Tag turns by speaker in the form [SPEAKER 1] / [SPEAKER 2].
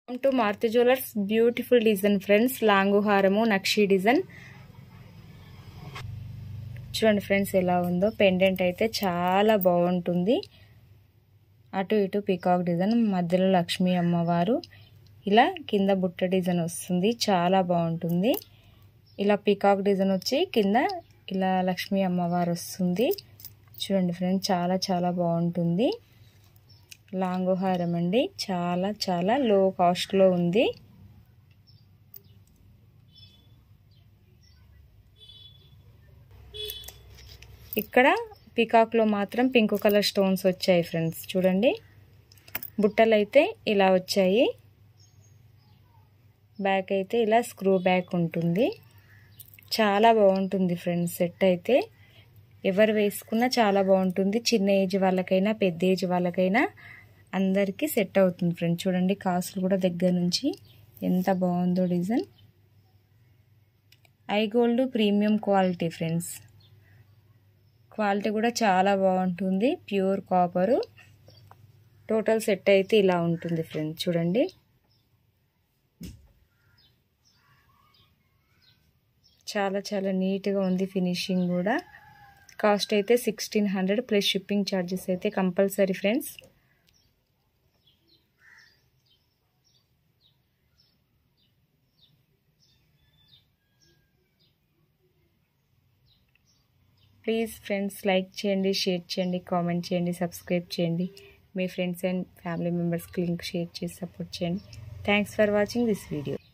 [SPEAKER 1] to Maruti jewellers beautiful design friends long హారము నక్షి design చూడండి ఫ్రెండ్స్ ఎలా ఉందో పెండెంట్ అయితే చాలా బాగుంటుంది అటు ఇటు పీకాక్ డిజైన్ మధ్యలో లక్ష్మీ అమ్మవారు ఇలా కింద బుట్ట డిజైన్ వస్తుంది చాలా బాగుంటుంది ఇలా పీకాక్ డిజైన్ వచ్చి కింద ఇలా లక్ష్మీ అమ్మవారు వస్తుంది చూడండి ఫ్రెండ్స్ చాలా చాలా బాగుంటుంది లాంగ్ హారం అండి చాలా చాలా లో కాస్ట్లో ఉంది ఇక్కడ పికాక్లో మాత్రం పింక్ కలర్ స్టోన్స్ వచ్చాయి ఫ్రెండ్స్ చూడండి బుట్టలు అయితే ఇలా వచ్చాయి బ్యాక్ అయితే ఇలా స్క్రూ బ్యాక్ ఉంటుంది చాలా బాగుంటుంది ఫ్రెండ్స్ సెట్ అయితే ఎవరు వేసుకున్నా చాలా బాగుంటుంది చిన్న ఏజ్ వాళ్ళకైనా పెద్ద ఏజ్ వాళ్ళకైనా అందరికీ సెట్ అవుతుంది ఫ్రెండ్స్ చూడండి కాసులు కూడా దగ్గర నుంచి ఎంత బాగుందో design I gold premium quality friends quality కూడా చాలా బాగుంటుంది ప్యూర్ కాపరు టోటల్ సెట్ అయితే ఇలా ఉంటుంది ఫ్రెండ్స్ చూడండి చాలా చాలా నీట్గా ఉంది ఫినిషింగ్ కూడా కాస్ట్ అయితే sixteen hundred plus shipping charges అయితే compulsory friends please friends like చేయండి షేర్ చేయండి కామెంట్ చేయండి సబ్స్క్రైబ్ చేయండి మీ ఫ్రెండ్స్ అండ్ ఫ్యామిలీ మెంబర్స్కి లింక్ షేర్ చేసి సపోర్ట్ చేయండి thanks for watching this video